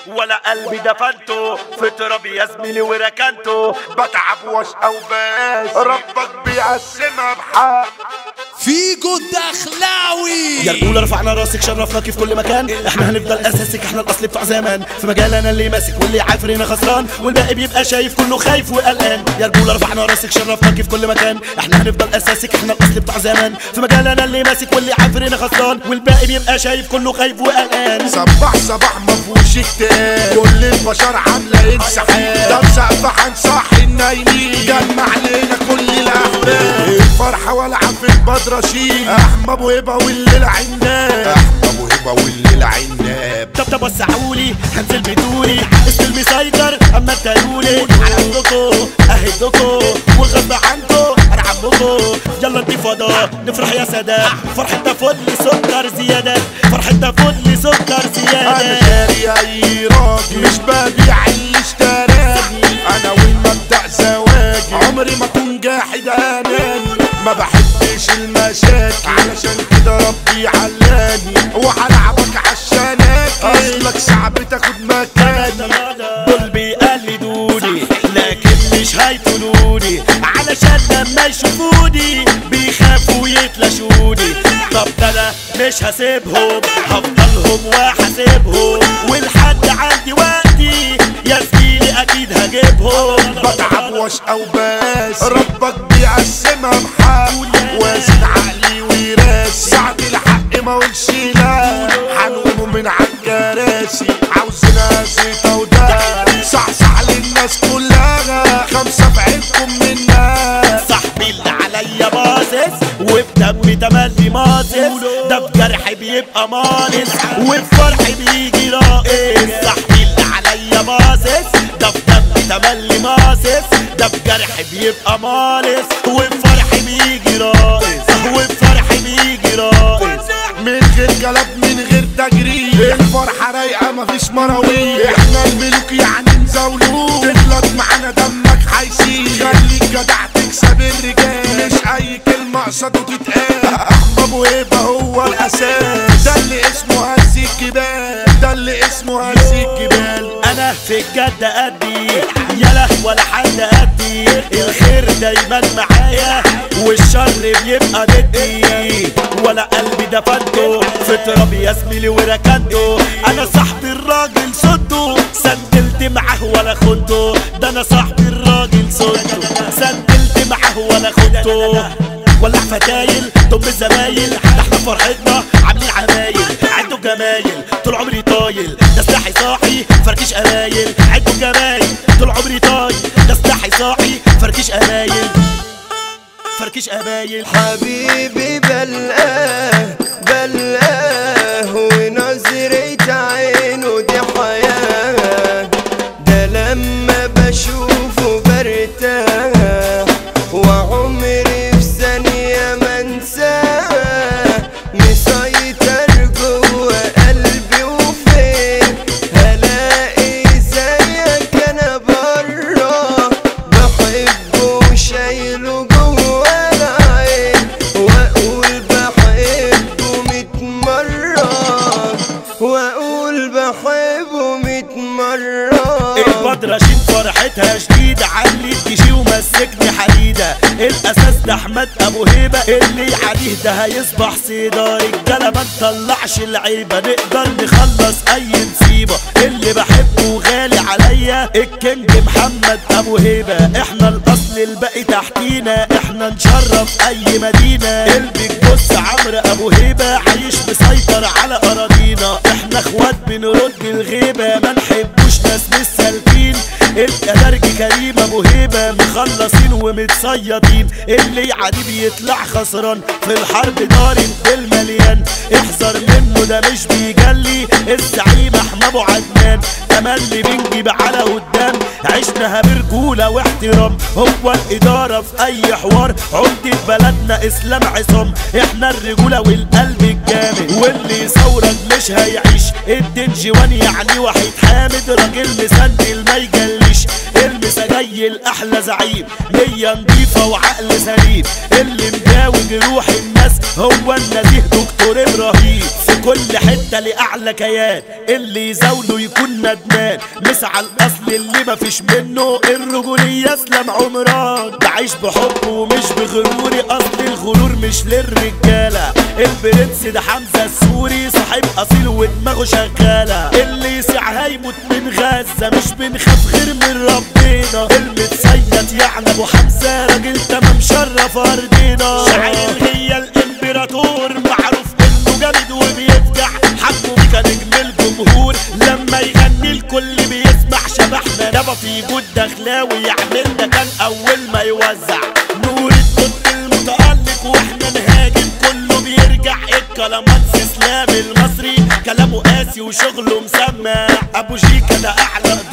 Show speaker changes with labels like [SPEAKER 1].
[SPEAKER 1] ولا قلبي دفنته في تراب يا زميلي وركنته
[SPEAKER 2] بتعب واشقى وباس ربك بيقسمها بحق
[SPEAKER 3] فيجو الدخلاوي
[SPEAKER 4] يا رجولة رفعنا راسك شرفناكي في كل مكان احنا هنفضل اساسك احنا الاصل بتوع زمان في مجالنا اللي ماسك واللي عافر هنا خسران والباقي بيبقى شايف كله خايف وقلقان يا رجولة رفعنا راسك شرفناكي في كل مكان احنا هنفضل اساسك احنا الاصل بتوع زمان في مجالنا اللي ماسك واللي عافر هنا خسران والباقي بيبقى شايف كله خايف وقلقان
[SPEAKER 2] صباح صباح مفهوش كتاب كل البشر عاملة انسحاب ده بسقف هنصحي النايمين جمع علينا كل الاحباب الفرحة والعب في البدرشين احمى ابو هبة والليل عناب احمى ابو هبة والليل عناب
[SPEAKER 4] طب طب وسعولي هنزل بدوني استلمي مسيطر اما تقولي على عندكو اهدكو والغصب عنكو انا عمكو يلا ندي فضاء نفرح يا سادة فرحتنا فل سكر زيادة فرحتنا فل سكر
[SPEAKER 2] انا
[SPEAKER 4] زيادة
[SPEAKER 2] شاري اي راجل مش ببيع اللي اشتراني انا والمبدأ زواجي عمري ما اكون جاحد اناني ما بحبش المشاكل علشان كده ربي علاني وهلعبك عشانك اصلك صعب تاخد مكاني
[SPEAKER 4] دول بيقلدوني لكن مش هيطولوني علشان لما يشوفوني بيخافوا يتلاشوني طب ده انا مش هسيبهم هفضلهم وهسيبهم والحد عندي وقتي يا زميلي اكيد هجيبهم
[SPEAKER 2] بتعب واشقى وباس ربك بيقسمها بحق وازن عقلي وراسي ساعة الحق ما اقولش لا هنقوموا من عالكراسي عاوزينها زيطة وده صحصح للناس كلها خمسة في عينكم منا
[SPEAKER 4] صاحبي اللي عليا باصص وبدمي تملي ماصص ده بجرحي بيبقى مانس وبفرحي بيجي راقص صاحبي اللي عليا باصص ده بدمي تملي ماصص ده بجرحي بيبقى مانس وبفرحي بيجي راقص وبفرحي بيجي راقص
[SPEAKER 2] من غير كلام من غير تجريد الفرحة رايقة مفيش مراويح احنا الملوك يعني نزولوك تغلط معانا دمك هيسيل خليك جدع تكسب الرجال مش اي كلمة قصده تتقال احمى ابو هيبة هو الاساس ده اللي اسمه هز الجبال ده اللي اسمه هز الجبال
[SPEAKER 4] انا في الجد قدي يلا ولا حد قدي الخير دايما معايا والشر بيبقى ضدي ولا قلبي دفنته في تراب يا زميلي وركنته انا صاحبي الراجل صدته سندلت معاه ولا خنته ده انا صاحبي الراجل صدته سندلت معاه ولا خنته ولع فتايل ضم الزمايل ده احنا فرحتنا عاملين عمايل عدوا جمايل طول عمري طايل ده سلاحي صاحي فركش قرايل عدوا جمايل طول عمري طايل ده سلاحي صاحي فركش قرايل فركش قبايل
[SPEAKER 5] حبيبي بلقاه بلقاه ونظرة عينه دي حياة ده لما بشوفه برتاح وعمري في ثانية ما انساه مسيطر جوه قلبي وفين هلاقي زيك انا برا بحبه وشايله جوه العين واقول بحبه ميت مرة واقول بحبه ميت مرة
[SPEAKER 4] البدرشين فرحتها شديدة علي الديشي ومسكني حديدة الاساس ده احمد ابو هيبة اللي عليه ده هيصبح صيدة رجالة ما نطلعش العيبة نقدر نخلص اي مصيبة اللي بحبه وغالي عليا الكينج محمد ابو هيبة احنا الاصل الباقي تحتينا احنا نشرف اي مدينة البيج بص عمرو ابو هيبة عايش مسيطر على اراضينا احنا اخوات بنرد الغيبة ما نحبوش ناس مش سالكين الادرج كريم ابو هيبة مخلصين ومتصيدين اللي يعدي بيطلع خسران في الحرب ضارب بالمليان احذر منه ده مش بيجلي الزعيم احمد ابو عدنان تملي بنجيب على قدام عشناها برجولة واحترام هو الإدارة في أي حوار عمدة بلدنا إسلام عصام إحنا الرجولة والقلب الجامد واللي يصورك مش هيعيش الدين جوان يعني وحيد حامد راجل مسندل ما يجليش المسا جاي الاحلى زعيم نية نضيفة وعقل سليم اللي مداوي جروح الناس هو النزيه دكتور ابراهيم في كل حتة لأعلى كيان اللي يزاوله يكون ندمان مسعى الاصل اللي مفيش منه الرجولية اسلام عمران بعيش بحب ومش بغروري اصل الغرور مش للرجالة البرنس ده حمزة السوري صاحب اصيل ودماغه شغالة اللي يسعها يموت من غزة مش بنخاف غير من ربنا المتسيد يعني ابو حمزة راجل تمام شرف ارضنا شاعر هي الامبراطور معروف انه جامد وبيفجع حبه بيكا نجم الجمهور لما يغني الكل بيسمع شبحنا نبا في جود دخلاوي يعمل ده كان اول ما يوزع نور الضد المتألق واحنا نهاجم كله بيرجع الكلامات اسلام المصري كلامه قاسي وشغله مسمع ابو شيكا ده اعلى